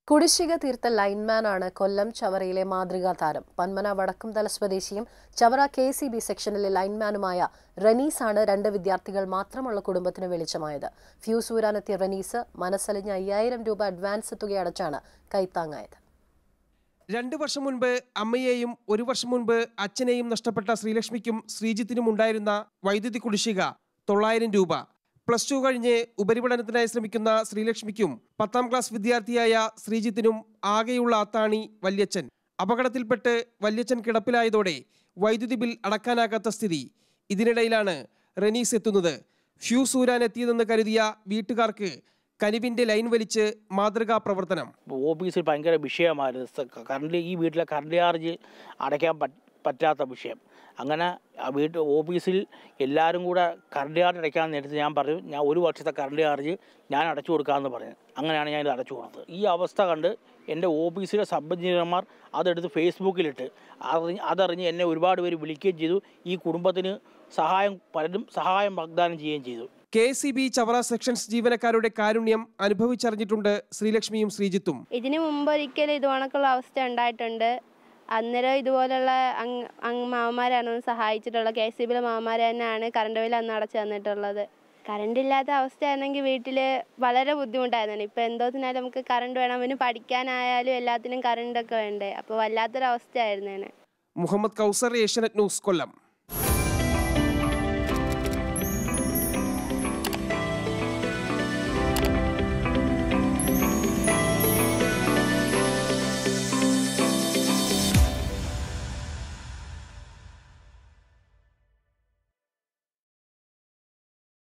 കുടിശ്ശിക തീർത്ത ലൈൻമാനാണ് കൊല്ലം ചവറയിലെ മാതൃകാ താരം പന്മന വടക്കുംതല സ്വദേശിയും ചവറ കെ സി ബി സെക്ഷനിലെ ലൈൻമാനുമായ റനീസാണ് രണ്ട് വിദ്യാർത്ഥികൾ മാത്രമുള്ള കുടുംബത്തിന് വെളിച്ചമായത് ഫ്യൂസ് ഊരാനെത്തിയ റനീസ് മനസ്സലിഞ്ഞ് അയ്യായിരം രൂപ അഡ്വാൻസ് തുകയടച്ചാണ് കൈത്താങ്ങായത് രണ്ട് വർഷം മുൻപ് അമ്മയെയും ഒരു വർഷം മുൻപ് അച്ഛനെയും നഷ്ടപ്പെട്ട ശ്രീലക്ഷ്മിക്കും ശ്രീജിത്തിനും ഉണ്ടായിരുന്ന വൈദ്യുതി കുടിശ്ശിക തൊള്ളായിരം രൂപ പ്ലസ് ടു കഴിഞ്ഞ് ഉപരിപഠനത്തിനായി ശ്രമിക്കുന്ന ശ്രീലക്ഷ്മിക്കും പത്താം ക്ലാസ് വിദ്യാർത്ഥിയായ ശ്രീജിത്തിനും ആകെയുള്ള അത്താണി വല്യച്ഛൻ അപകടത്തിൽപ്പെട്ട് വല്യച്ഛൻ കിടപ്പിലായതോടെ വൈദ്യുതി ബിൽ അടക്കാനാകാത്ത സ്ഥിതി ഇതിനിടയിലാണ് റനീസ് എത്തുന്നത് ഫ്യൂസ് ഊരാൻ എത്തിയതെന്ന് കരുതിയ വീട്ടുകാർക്ക് കനിവിന്റെ ലൈൻ വലിച്ച് മാതൃകാ പ്രവർത്തനം ഓഫീസിൽ ഭയങ്കര വിഷയമായിരുന്നു സ- കറണ്ട് ഈ വീട്ടിലെ കറണ്ട് ചാർജ് അടയ്ക്കാൻ പറ്റ് പറ്റാത്ത വിഷയം അങ്ങനെ ആ വീട്ട് ഓഫീസിൽ എല്ലാവരും കൂടെ കറണ്ട് ചാർജ് അടയ്ക്കാൻ നേരത്തെ ഞാൻ പറഞ്ഞു ഞാൻ ഒരു വർഷത്തെ കറണ്ട് ചാർജ് ഞാൻ അടച്ചു കൊടുക്കാമെന്ന് പറഞ്ഞു അങ്ങനെയാണ് ഞാൻ ഇത് അടച്ചു കൊടുത്തത് ഈ അവസ്ഥ കണ്ട് എൻ്റെ ഓഫീസിലെ സബ് എഞ്ചിനീയർമാർ അതെടുത്ത് ഫേസ്ബുക്കിലിട്ട് അറിഞ്ഞ് അതറിഞ്ഞ് എന്നെ ഒരുപാട് പേര് വിളിക്കുകയും ചെയ്തു ഈ കുടുംബത്തിന് സഹായം പലരും സഹായം വാഗ്ദാനം ചെയ്യുകയും ചെയ്തു K C B Chavara sections ജീവനക്കാരുടെ കാരുണ്യം അനുഭവിച്ചറിഞ്ഞിട്ടുണ്ട് ശ്രീലക്ഷ്മിയും ശ്രീജിത്തും ഇതിന് മുമ്പ് ഒരിക്കലും ഇത് കണക്കുള്ള അവസ്ഥ ഉണ്ടായിട്ടുണ്ട് അന്നേരം ഇതുപോലുള്ള അങ് അങ് മാമന്മാരാണ് ഒന്ന് സഹായിച്ചിട്ടുള്ളത് കെ സി ബിയിലെ മാമന്മാർ തന്നെയാണ് കറണ്ട് ബില്ല് അന്ന് അടച്ചു തന്നിട്ടുള്ളത് കറണ്ട് ഇല്ലാത്ത അവസ്ഥയാണെങ്കിൽ വീട്ടിൽ വളരെ ബുദ്ധിമുട്ടായിരുന്നു ഇപ്പം എന്തോത്തിനാലും നമുക്ക് കറണ്ട് വേണം അവന് പഠിക്കാനായാലും എല്ലാത്തിനും കറണ്ടൊക്കെ വേണ്ടേ അപ്പോൾ വല്ലാത്തൊരവസ്ഥയായിരുന്നേനെ മുഹമ്മദ് കൗസർ ഏഷ്യനെറ്റ് ന്യൂസ് കൊല്ലം